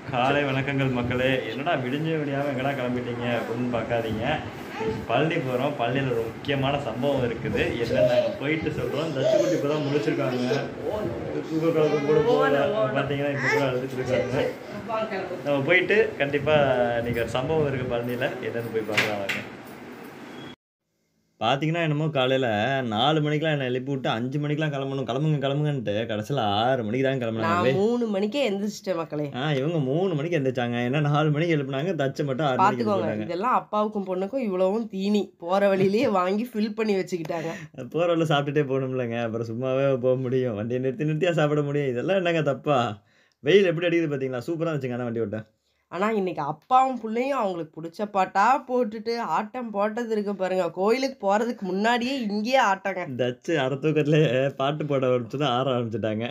காலை வணக்கங்கள் மக்களே என்னடா விடிஞ்ச விடியாம எங்கடா கிளம்பிட்டீங்க அப்படின்னு பார்க்காதீங்க இன்னைக்கு பழனி போகிறோம் பழனியில் ஒரு முக்கியமான சம்பவம் இருக்குது என்னன்னு நாங்கள் போயிட்டு சொல்கிறோம் தச்சுக்குட்டி இப்போ தான் முடிச்சிருக்காங்க தூக்க கலக்கம் கூட போகல பார்த்தீங்கன்னா இப்போ கூட அழுதுட்டு இருக்காங்க நம்ம போயிட்டு கண்டிப்பாக இன்னைக்கு ஒரு சம்பவம் இருக்குது பழனியில் என்னன்னு போய் பார்க்கலாம் வாங்க பார்த்தீங்கன்னா என்னமோ காலையில் நாலு மணிக்கெலாம் என்னை எழுப்பி விட்டு அஞ்சு மணிக்கெலாம் கிளம்பணும் கிளம்புங்க கிளம்புங்கன்ட்டு கடைசியில் ஆறு மணிக்கு தான் கிளம்புனாங்க நான் மூணு மணிக்கே எந்திரிச்சிட்டேன் மக்களே ஆ இவங்க மூணு மணிக்கு எந்திரிச்சாங்க ஏன்னா நாலு மணிக்கு எழுப்புனாங்க தச்சு மட்டும் ஆறு மணிக்கு பாத்துக்கோங்க போட்டாங்க இதெல்லாம் அப்பாவுக்கும் பொண்ணுக்கும் இவ்வளவும் தீனி போற வழியிலேயே வாங்கி ஃபில் பண்ணி வச்சுக்கிட்டாங்க போகிற வரல சாப்பிட்டுட்டே போகணும்லங்க அப்புறம் சும்மாவே போக முடியும் வண்டியை நிறுத்தி நிறுத்தியா சாப்பிட முடியும் இதெல்லாம் என்னங்க தப்பா வெயில் எப்படி அடிக்குது பார்த்தீங்களா சூப்பராக இருந்துச்சுங்க ஆனால் வண்டி ஓட்ட ஆனா இன்னைக்கு அப்பாவும் பிள்ளையும் அவங்களுக்கு பிடிச்ச பாட்டா போட்டுட்டு ஆட்டம் போட்டது இருக்கு பாருங்க கோயிலுக்கு போறதுக்கு முன்னாடியே இங்கேயே ஆட்டங்க தச்சு அரை தூக்கத்துலேயே பாட்டு போட வச்சு தான் ஆற ஆரம்பிச்சிட்டாங்க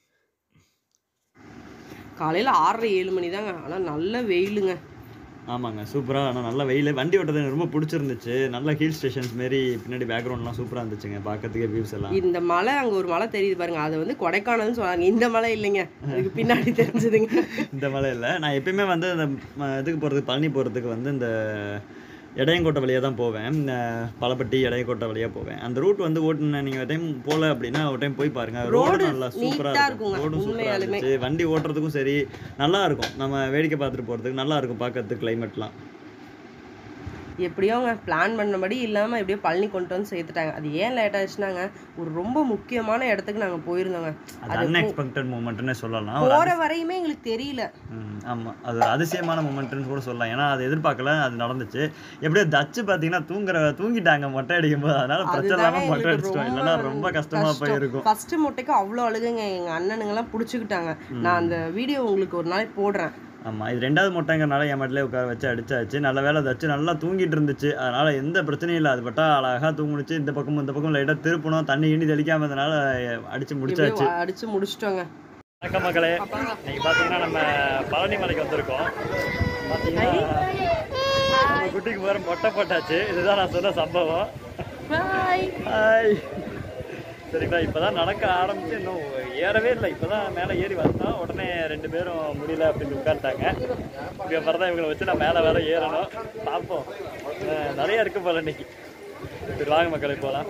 காலையில ஆறரை ஏழு மணி தாங்க ஆனா நல்ல வெயிலுங்க ஆமாங்க சூப்பராக ஆனால் நல்ல வெயில் வண்டி ஓட்டுறது எனக்கு ரொம்ப பிடிச்சிருந்துச்சு நல்ல ஹில் ஸ்டேஷன்ஸ் மாரி பின்னாடி பேக்ரவுண்ட்லாம் சூப்பராக இருந்துச்சுங்க பார்க்கறதுக்கே வியூஸ் எல்லாம் இந்த மலை அங்க ஒரு மலை தெரியுது பாருங்க அது வந்து கொடைக்கானல்னு சொன்னாங்க இந்த மலை இல்லைங்க அதுக்கு பின்னாடி தெரிஞ்சதுங்க இந்த மலை இல்லை நான் எப்பயுமே வந்து இந்த ம, இதுக்கு போகிறதுக்கு பழனி போகிறதுக்கு வந்து இந்த இடையங்கோட்டை வழியாக தான் போவேன் இந்த பழப்பட்டி இடையங்கோட்டை வழியாக போவேன் அந்த ரூட் வந்து ஓட்டுன நீங்கள் டைம் போகல அப்படின்னா ஒரு டைம் போய் பாருங்க ரோடு Road நல்லா neat ஆ சூப்பராக இருக்கும் இருக்குங்க, ரோடும் சூப்பராக உண்மையாலுமே. இருந்துச்சு வண்டி ஓட்டுறதுக்கும் சரி நல்லா இருக்கும் நம்ம வேடிக்கை பார்த்துட்டு போகிறதுக்கு நல்லா இருக்கும் பார்க்கறதுக்கு கிளைமேட்லாம் எப்படியோங்க பிளான் பண்ணபடி இல்லாமல் எப்படியோ பழனி கொண்டு வந்து சேர்த்துட்டாங்க அது ஏன் லேட் ஆச்சுனாங்க ஒரு ரொம்ப முக்கியமான இடத்துக்கு நாங்கள் போயிருந்தோங்க அது அது போ- அன்எக்ஸ்பெக்டட் மூமெண்ட்னே சொல்லலாம் ஒரு போற வரையுமே எங்களுக்கு தெரியல ம், ஆமா அது ஒரு அதிசயமான மூமெண்ட்னு கூட சொல்லலாம் ஏன்னா அது எதிர்பார்க்கல அது நடந்துச்சு எப்படியோ தச்சு பார்த்தீங்கன்னா தூங்குற தூங்கிட்டாங்க மொட்டை அடிக்கும் போது அதனால பிரச்சனை அதுதாங்க இல்லாம மொட்டை எங்களுக்கு அடிச்சிட்டோம் இல்லைன்னா ரொம்ப கஷ்டமா போயிருக்கும் ஃபர்ஸ்ட் முட்டைக்கு அவ்வளோ அழுகுங்க எங்க அண்ணனுங்கெல்லாம் பிடிச்சிக்கிட்டாங்க நான் அந்த வீடியோ உங்களுக்கு ஒரு நாளைக்கு போடுறேன் ஆமா இது ரெண்டாவது மொட்டைங்கிறனால என் மட்டிலே உட்கார வச்சு அடிச்சாச்சு நல்ல வேலை தச்சு நல்லா தூங்கிட்டு இருந்துச்சு அதனால எந்த பிரச்சனையும் இல்லை அது பட்டா அழகா தூங்குனுச்சு இந்த பக்கமும் இந்த பக்கம் லைட்டாக திருப்பணும் தண்ணி கிண்ணி தெளிக்காம இருந்தனால அடிச்சு முடிச்சாச்சு எப்படியோ அடிச்சு முடிச்சிட்டோங்க வணக்கம் மக்களே இன்னைக்கு பார்த்தீங்கன்னா நம்ம பழனி மலைக்கு வந்திருக்கோம் பார்த்தீங்கன்னா நம்ம குட்டிக்கு போகிற மொட்டை போட்டாச்சு இதுதான் நான் சொன்ன சம்பவம் ஹாய் சரிங்களா இப்போதான் நடக்க ஆரம்பிச்சு இன்னும் ஏறவே இல்லை இப்போதான் மேலே ஏறி வந்தோம் உடனே ரெண்டு பேரும் முடியல அப்படின்னு உட்காந்துட்டாங்க இப்போ அப்புறம் தான் இவங்களை வச்சு நான் மேலே வேற ஏறணும் பார்ப்போம் அஹ் நிறைய இருக்கு போல இன்னைக்கு சரி வாங்க மக்களை போகலாம்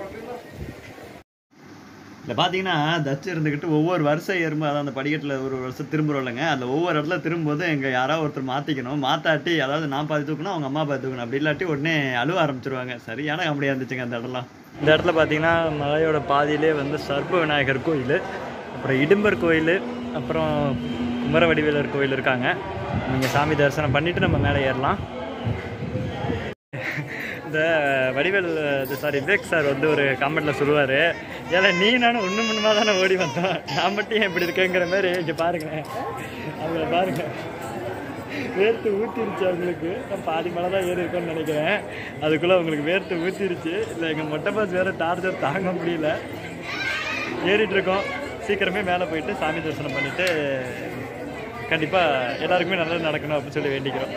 இல்லை பார்த்தீங்கன்னா தச்சு இருந்துக்கிட்டு ஒவ்வொரு வருஷம் ஏறும்போது அதாவது அந்த படிக்கட்டில் ஒரு வருஷம் திரும்புறோம் இல்லைங்க அதில் ஒவ்வொரு இடத்துல திரும்பும்போது எங்கே யாராவது ஒருத்தர் மாற்றிக்கணும் மாற்றாட்டி அதாவது நான் பாதி தூக்கணும் அவங்க அம்மா பாதி தூக்கணும் அப்படி இல்லாட்டி உடனே அழுவ ஆரம்பிச்சிருவாங்க சரியான காமெடியாக இருந்துச்சுங்க அந்த இடம்லாம் இந்த இடத்துல பார்த்தீங்கன்னா மலையோட பாதியிலே வந்து சர்ப்ப விநாயகர் கோயில் அப்புறம் இடும்பர் கோயில் அப்புறம் குமர வடிவேலர் கோயில் இருக்காங்க நீங்கள் சாமி தரிசனம் பண்ணிவிட்டு நம்ம மேலே ஏறலாம் இந்த வடிவேல் சாரி விவேக் சார் வந்து ஒரு காமெண்ட்ல சொல்லுவார் ஏன்னா நீ நானும் ஒன்று மண்ணுமா தானே ஓடி வந்தோம் நான் மட்டும் ஏன் இப்படி இருக்கேங்கிற மாதிரி இங்கே பாருங்க அவங்கள பாருங்க வேர்த்து ஊற்றிருச்சு அவங்களுக்கு நான் பாதி மலை தான் ஏறி இருக்கோம்னு நினைக்கிறேன் அதுக்குள்ளே அவங்களுக்கு வேர்த்து ஊற்றிருச்சு இல்லை எங்கள் மொட்டை பாஸ் வேறு டார்ச்சர் தாங்க முடியல ஏறிட்டு இருக்கோம் சீக்கிரமே மேலே போயிட்டு சாமி தரிசனம் பண்ணிட்டு கண்டிப்பாக எல்லாருக்குமே நல்லது நடக்கணும் அப்படின்னு சொல்லி வேண்டிக்கிறோம்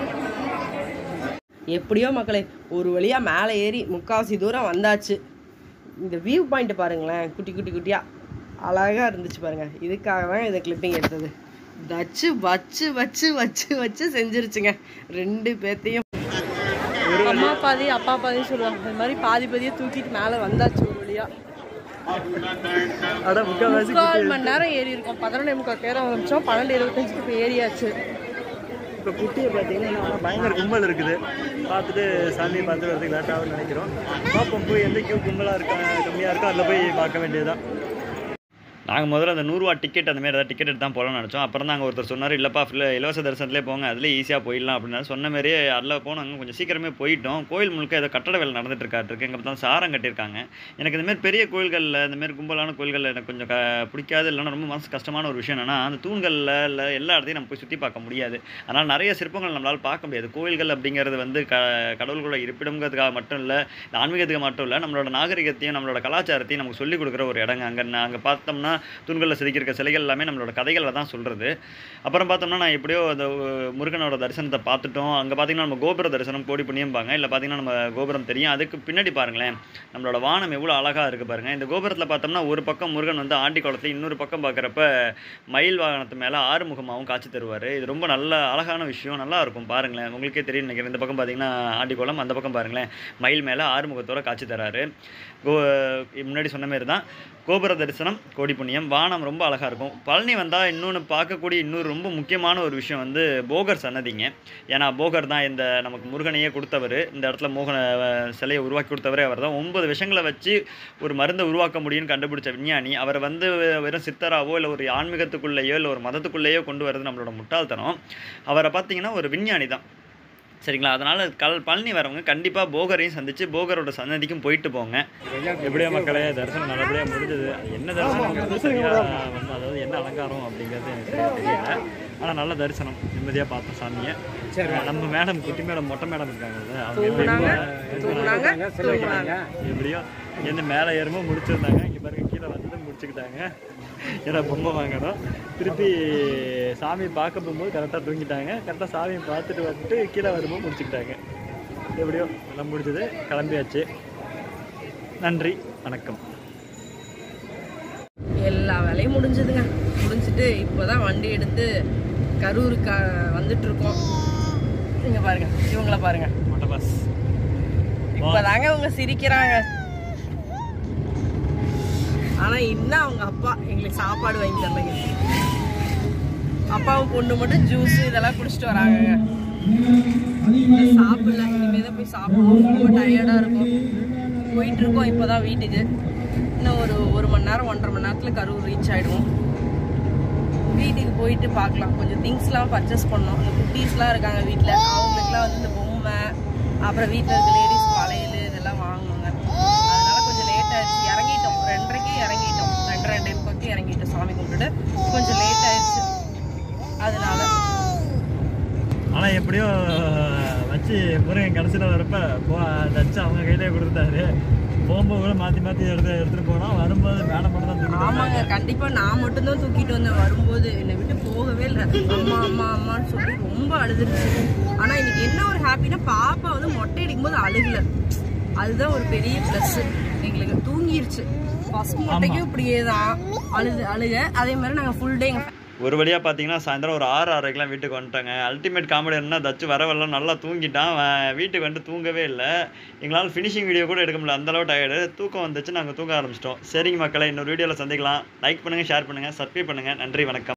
எப்படியோ மக்களே ஒரு வழியா மேலே ஏறி முக்காவாசி தூரம் வந்தாச்சு இந்த வியூ பாயிண்ட் பாருங்களேன் குட்டி குட்டி குட்டியா அழகா இருந்துச்சு பாருங்க இதுக்காக தான் இதை கிளிப்பிங் எடுத்தது வச்சு வச்சு வச்சு வச்சு வச்சு செஞ்சிருச்சுங்க ரெண்டு பேர்த்தையும் அம்மா பாதி அப்பா பாதி சொல்லுவாங்க இந்த மாதிரி பாதி பாதியை தூக்கிட்டு மேலே வந்தாச்சு ஒரு வழியா அட முக்கால்வாசி முக்கால் மணி நேரம் ஏறி இருக்கோம் பதினொன்றே முக்கால் நேரம் ஆரம்பிச்சோம் பன்னெண்டு இருபத்தஞ்சுக்கு இப்போ ஏறியாச்சு இப்போ குட்டியை பார்த்தீங்கன்னா பயங்கர கும்பல் இருக்குது பார்த்துட்டு சாமியை பார்த்து வரதுக்கு லேட் ஆகும்னு நினைக்கிறோம் பார்ப்போம் போய் எந்த கியூ கும்பலாக இருக்கா கம்மியாக இருக்கோ அதில் போய் பார்க்க வேண்டியதுதான் நாங்கள் முதல்ல அந்த நூறுரூவா டிக்கெட் அந்த மாதிரி ஏதாவது டிக்கெட் எடுத்து தான் போகலாம்னு நினச்சோம் அப்புறம் தான் அங்கே ஒருத்தர் சொன்னார் இல்லைப்பா ஃபில் இலவச தரிசனத்திலே போங்க அதிலே ஈஸியாக போயிடலாம் அப்படின்னாரு சொன்ன மாதிரியே அதில் போனாங்க கொஞ்சம் சீக்கிரமே போயிட்டோம் கோயில் முழுக்க ஏதோ கட்டட வேலை நடந்துட்டு இருக்காட்டிருக்கு எங்கே பார்த்தா சாரம் கட்டியிருக்காங்க எனக்கு இந்த மாதிரி பெரிய கோயில்களில் இந்த மாதிரி கும்பலான கோயில்களில் எனக்கு கொஞ்சம் க பிடிக்காது இல்லைன்னா ரொம்ப மனசு கஷ்டமான ஒரு விஷயம் என்னன்னா அந்த தூண்களில் இல்லை எல்லா இடத்தையும் நம்ம போய் சுற்றி பார்க்க முடியாது அதனால் நிறைய சிற்பங்கள் நம்மளால் பார்க்க முடியாது கோயில்கள் அப்படிங்கிறது வந்து க கடவுள்களோட இருப்பிடங்கிறதுக்காக மட்டும் இல்லை ஆன்மீகத்துக்கு மட்டும் இல்லை நம்மளோட நாகரிகத்தையும் நம்மளோட கலாச்சாரத்தையும் நமக்கு சொல்லிக் கொடுக்குற ஒரு இடங்க அங்கே அங்கே பார்த்தோம்னா தூண்களில் செதுக்கியிருக்க சிலைகள் எல்லாமே நம்மளோட கதைகளை தான் சொல்கிறது அப்புறம் பார்த்தோம்னா நான் எப்படியோ அந்த அஹ், முருகனோட தரிசனத்தை பார்த்துட்டோம் அங்கே பார்த்தீங்கன்னா நம்ம கோபுர தரிசனம் கோடி புண்ணியம்பாங்க இல்லை பார்த்தீங்கன்னா நம்ம கோபுரம் தெரியும் அதுக்கு பின்னாடி பாருங்களேன் நம்மளோட வானம் எவ்வளோ அழகாக இருக்குது பாருங்கள் இந்த கோபுரத்தில் பார்த்தோம்னா ஒரு பக்கம் முருகன் வந்து ஆண்டி குளத்துல இன்னொரு பக்கம் பார்க்குறப்ப மயில் வாகனத்து மேலே ஆறுமுகமாகவும் காட்சி தருவார் இது ரொம்ப நல்ல அழகான விஷயம் நல்லா இருக்கும் பாருங்களேன் உங்களுக்கே தெரியும் நினைக்கிறேன் இந்த பக்கம் பார்த்தீங்கன்னா ஆண்டிக்குளம் அந்த பக்கம் பாருங்களேன் மயில் மேலே ஆறுமுகத்தோட காட்சி தராரு கோ முன்னாடி சொன்ன மாதிரி தான் கோபுர தரிசனம் கோடி புண்ணியம் வானம் ரொம்ப அழகாக இருக்கும் பழனி வந்தால் இன்னொன்று பார்க்கக்கூடிய இன்னொரு ரொம்ப முக்கியமான ஒரு விஷயம் வந்து போகர் சன்னதிங்க ஏன்னா போகர் தான் இந்த நமக்கு முருகனையே கொடுத்தவர் இந்த இடத்துல மோகன அஹ், சிலையை உருவாக்கி கொடுத்தவரே அவர் தான் ஒன்பது விஷயங்களை வச்சு ஒரு மருந்தை உருவாக்க முடியும்னு கண்டுபிடிச்ச விஞ்ஞானி அவரை வந்து வெறும் சித்தராவோ இல்லை ஒரு ஆன்மீகத்துக்குள்ளேயோ இல்லை ஒரு மதத்துக்குள்ளேயோ கொண்டு வரது நம்மளோட முட்டாள்தனம் அவரை பார்த்தீங்கன்னா ஒரு விஞ்ஞானி தான் சரிங்களா அதனால் கல் பழனி வரவங்க கண்டிப்பாக போகரையும் சந்தித்து போகரோட சன்னதிக்கும் போயிட்டு போங்க எப்படியோ மக்களே தரிசனம் நல்லபடியாக முடிஞ்சது என்ன தரிசனம் சரியாக வந்து அதாவது என்ன அலங்காரம் அப்படிங்கிறது எனக்கு சரியா தெரியல ஆனால் நல்ல தரிசனம் நிம்மதியாக பார்த்தோம் சாமியை நம்ம மேடம் குட்டி மேடம் மொட்டை மேடம் இருக்காங்கல்ல அவங்க தூங்குனாங்க எப்படியோ தூங்குனாங்க தூங்குனாங்க எப்படியோ என்ன மேலே ஏறுமோ முடிச்சிருந்தாங்க இங்கே பாருங்க கீழே வந்ததும் முடிச்சுக்கிட்டாங்க ஏன்னா பொம்மை வாங்கணும் திருப்பி சாமி பார்க்க போகும்போது கரெக்டாக தூங்கிட்டாங்க கரெக்டாக சாமியை பார்த்துட்டு வந்துட்டு கீழே வரும்போது முடிச்சுக்கிட்டாங்க எப்படியோ எல்லாம் முடிஞ்சது கிளம்பியாச்சு நன்றி வணக்கம் எல்லா வேலையும் முடிஞ்சதுங்க முடிஞ்சிட்டு இப்போதான் வண்டி எடுத்து கரூருக்கு வந்துட்டு இருக்கோம் இங்க பாருங்க இவங்கள பாருங்க மொட்டை பாஸ் இப்பதாங்க அவங்க சிரிக்கிறாங்க ஆனா இன்னும் அவங்க அப்பா எங்களுக்கு சாப்பாடு வாங்கி தரலைங்க அப்பாவும் பொண்ணு மட்டும் ஜூஸ் இதெல்லாம் குடிச்சிட்டு வராங்கங்க இன்னும் சாப்பிடல இனிமே தான் போய் சாப்பிடணும் ரொம்ப டயர்டா இருக்கும் போயிட்டு இருக்கோம் இப்போதான் வீட்டுக்கு இன்னும் ஒரு ஒரு மணி நேரம் ஒன்றரை மணி நேரத்துல கரூர் ரீச் ஆயிடுவோம் வீட்டுக்கு போயிட்டு பார்க்கலாம் கொஞ்சம் திங்ஸ்லாம் பர்ச்சேஸ் பண்ணோம் இந்த குட்டீஸ்லாம் இருக்காங்க வீட்டில் அவங்களுக்குலாம் வந்து இந்த பொம்மை அப்புறம் வீட்டில் இருக்க லேடிஸ் வளையல் இதெல்லாம் வாங்கணுங்க அதனால கொஞ்சம் லேட் ஆயிடுச்சு இறங்கிட்டோம் ரெண்டரைக்கு இறங்கிட்டோம் ரெண்டரை ரெண்டே முக்காக்கு இறங்கிட்டோம் சாமி கும்பிட்டுட்டு கொஞ்சம் லேட் ஆயிடுச்சு அதனால ஆனால் எப்படியோ வச்சு முருகன் கடைசியில் வரப்ப போ தச்சு அவங்க கையிலே கொடுத்துட்டாரு போகும்போது கூட மாற்றி மாற்றி எடுத்து எடுத்துகிட்டு போனோம் வரும்போது மேடம் மட்டும் தான் தூக்கிட்டு ஆமாங்க கண்டிப்பா நான் மட்டும்தான் தூக்கிட்டு வந்தேன் வரும்போது என்னை விட்டு போகவே இல்லை அம்மா அம்மா அம்மான்னு சொல்லி ரொம்ப அழுதுருச்சு ஆனா இன்னைக்கு என்ன ஒரு ஹாப்பினா பாப்பா வந்து மொட்டை அடிக்கும் போது அழுகல அதுதான் ஒரு பெரிய ப்ளஸ் எங்களுக்கு தூங்கிருச்சு ஃபர்ஸ்ட் மொட்டைக்கும் இப்படியே தான் அழுது அழுக அதே மாதிரி நாங்க ஃபுல் டே எங்க ஒரு வழியாக பார்த்தீங்கன்னா சாயந்தரம் ஒரு ஆறு ஆறரைக்கெலாம் வீட்டுக்கு வந்துட்டாங்க அல்டிமேட் காமெடி என்ன தச்சு வரவெல்லாம் நல்லா தூங்கிட்டான் அவன் வீட்டுக்கு வந்துட்டு தூங்கவே இல்லை எங்களால் ஃபினிஷிங் வீடியோ கூட எடுக்க முடியல அந்தளவு டயர்டு தூக்கம் வந்துச்சு நாங்கள் தூங்க ஆரம்பிச்சிட்டோம் சரிங்க மக்களை இன்னொரு வீடியோவில் சந்திக்கலாம் லைக் பண்ணுங்கள் ஷேர் பண்ணுங்கள் சப்ஸ்கிரைப் பண்ணுங்கள் நன்றி வணக்கம்